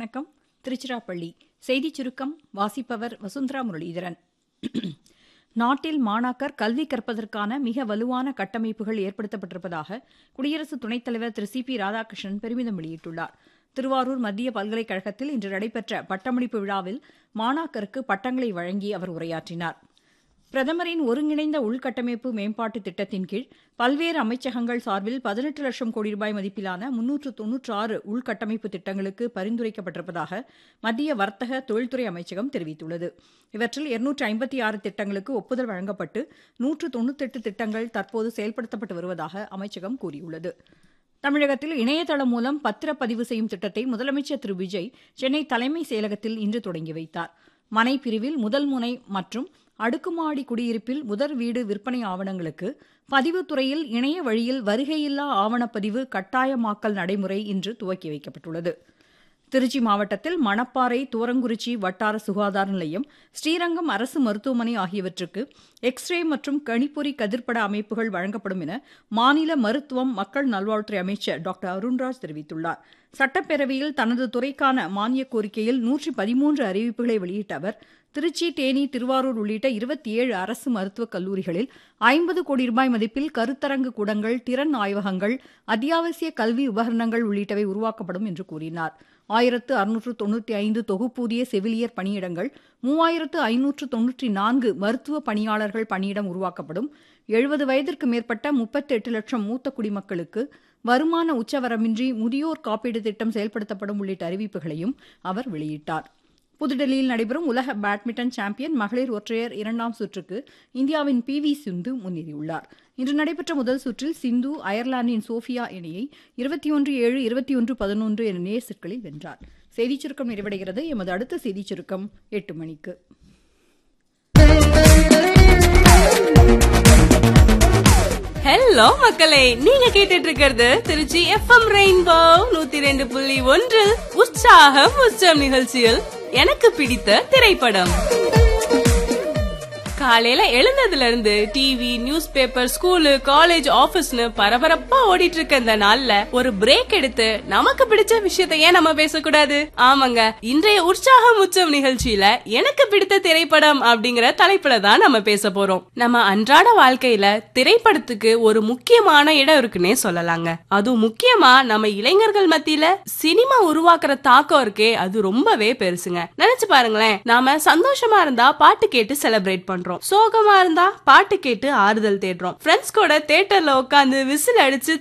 வணக்கம் திருச்சிராப்பள்ளி செய்திச் சுருக்கம் வாசிப்பவர் வசுந்தரா முரளிதரன் நாட்டில் மாணாக்கர் கல்வி கற்பதற்கான மிக வலுவான கட்டமைப்புகள் ஏற்படுத்தப்பட்டிருப்பதாக குடியரசு துணைத் தலைவர் திரு சி பி ராதாகிருஷ்ணன் பெருமிதம் வெளியிட்டுள்ளார் திருவாரூர் மத்திய பல்கலைக்கழகத்தில் இன்று நடைபெற்ற பட்டமளிப்பு விழாவில் மாணாக்கருக்கு பட்டங்களை வழங்கி அவர் உரையாற்றினார் பிரதமரின் ஒருங்கிணைந்த உள்கட்டமைப்பு மேம்பாட்டு திட்டத்தின் கீழ் பல்வேறு அமைச்சகங்கள் சார்பில் பதினெட்டு லட்சம் கோடி ரூபாய் மதிப்பிலான முன்னூற்று தொன்னூற்று ஆறு உள்கட்டமைப்பு திட்டங்களுக்கு பரிந்துரைக்கப்பட்டிருப்பதாக மத்திய வர்த்தக தொழில்துறை அமைச்சகம் தெரிவித்துள்ளது இவற்றில் இருநூற்று ஐம்பத்தி ஆறு திட்டங்களுக்கு ஒப்புதல் வழங்கப்பட்டு நூற்று தொன்னூத்தெட்டு திட்டங்கள் தற்போது செயல்படுத்தப்பட்டு வருவதாக அமைச்சகம் கூறியுள்ளது தமிழகத்தில் இணையதளம் மூலம் பத்திரப்பதிவு செய்யும் திட்டத்தை முதலமைச்சர் திரு விஜய் சென்னை தலைமைச் செயலகத்தில் இன்று தொடங்கி வைத்தார் மனை பிரிவில் முதல் முனை மற்றும் அடுக்குமாடி குடியிருப்பில் முதல் வீடு விற்பனை ஆவணங்களுக்கு பதிவுத்துறையில் இணைய வழியில் வருகையில்லா ஆவணப்பதிவு கட்டாயமாக்கல் நடைமுறை இன்று துவக்கி வைக்கப்பட்டுள்ளது திருச்சி மாவட்டத்தில் மணப்பாறை தூரங்குறிச்சி வட்டார சுகாதார நிலையம் ஸ்ரீரங்கம் அரசு மருத்துவமனை ஆகியவற்றுக்கு எக்ஸ்ரே மற்றும் கணிப்பொறி கதிர்ப்பட அமைப்புகள் வழங்கப்படும் என மாநில மருத்துவம் மக்கள் நல்வாழ்வுத்துறை அமைச்சர் டாக்டர் அருண்ராஜ் தெரிவித்துள்ளார் சட்டப்பேரவையில் தனது துறைக்கான மானிய கோரிக்கையில் நூற்றி பதிமூன்று அறிவிப்புகளை வெளியிட்ட அவர் திருச்சி தேனி திருவாரூர் உள்ளிட்ட இருபத்தி ஏழு அரசு மருத்துவக் கல்லூரிகளில் ஐம்பது கோடி ரூபாய் மதிப்பில் கருத்தரங்கு கூடங்கள் திறன் ஆய்வகங்கள் அத்தியாவசிய கல்வி உபகரணங்கள் உள்ளிட்டவை உருவாக்கப்படும் என்று கூறினார் ஆயிரத்து அறுநூற்று தொன்னூற்றி ஐந்து தொகுப்பூதிய செவிலியர் பணியிடங்கள் மூவாயிரத்து ஐநூற்று தொன்னூற்றி நான்கு மருத்துவ பணியாளர்கள் பணியிடம் உருவாக்கப்படும் எழுபது வயதிற்கு மேற்பட்ட முப்பத்தெட்டு லட்சம் மூத்த குடிமக்களுக்கு வருமான உச்சவரமின்றி முதியோர் காப்பீடு திட்டம் செயல்படுத்தப்படும் உள்ளிட்ட அறிவிப்புகளையும் அவர் வெளியிட்டார் புதுடெல்லியில் நடைபெறும் உலக பேட்மிண்டன் சாம்பியன் மகளிர் ஒற்றையர் இரண்டாம் சுற்றுக்கு இந்தியாவின் பி வி சிந்து முன்னேறியுள்ளார் இன்று நடைபெற்ற முதல் சுற்றில் சிந்து அயர்லாந்தின் சோஃபியா இணையை இருபத்தி ஒன்று ஏழு இருபத்தி ஒன்று பதினொன்று என நேர் செட்களில் வென்றார் செய்திச் சுருக்கம் நிறைவடைகிறது எமது அடுத்த செய்திச் சுருக்கம் எட்டு மணிக்கு ஹலோ மக்களே நீங்க கேட்டுட்டு இருக்கிறது திருச்சி எஃப்எம் ரெயின்போ நூத்தி ரெண்டு புள்ளி ஒன்றில் உற்சாகம் உச்சம் நிகழ்ச்சியில் எனக்கு பிடித்த திரைப்படம் காலையில எழுந்ததுல இருந்து TV news paper school college ஆபீஸ்னு பரபரப்பா ஓடிட்டு இருக்க இந்த நாள்ல ஒரு பிரேக் எடுத்து நமக்கு பிடிச்ச விஷயத்த ஏன் நம்ம பேசக்கூடாது ஆமாங்க இன்றைய உற்சாகம் உச்சம் நிகழ்ச்சியில எனக்கு பிடித்த திரைப்படம் அப்படிங்கிற தலைப்புல தான் நம்ம பேச போறோம் நம்ம அன்றாட வாழ்க்கையில திரைப்படத்துக்கு ஒரு முக்கியமான இடம் இருக்குன்னே சொல்லலாங்க அதுவும் முக்கியமா நம்ம இளைஞர்கள் மத்தியில சினிமா உருவாக்குற தாக்கம் இருக்கே அது ரொம்பவே பெருசுங்க நினைச்சு பாருங்களேன் நாம சந்தோஷமா இருந்தா பாட்டு கேட்டு செலிப்ரேட் பண்றோம் சோகமா இருந்தா பாட்டு கேட்டு ஆறுதல் தேடுறோம் ஃப்ரெண்ட்ஸ் கூட தியேட்டர்ல உட்காந்து விசில் அடிச்சு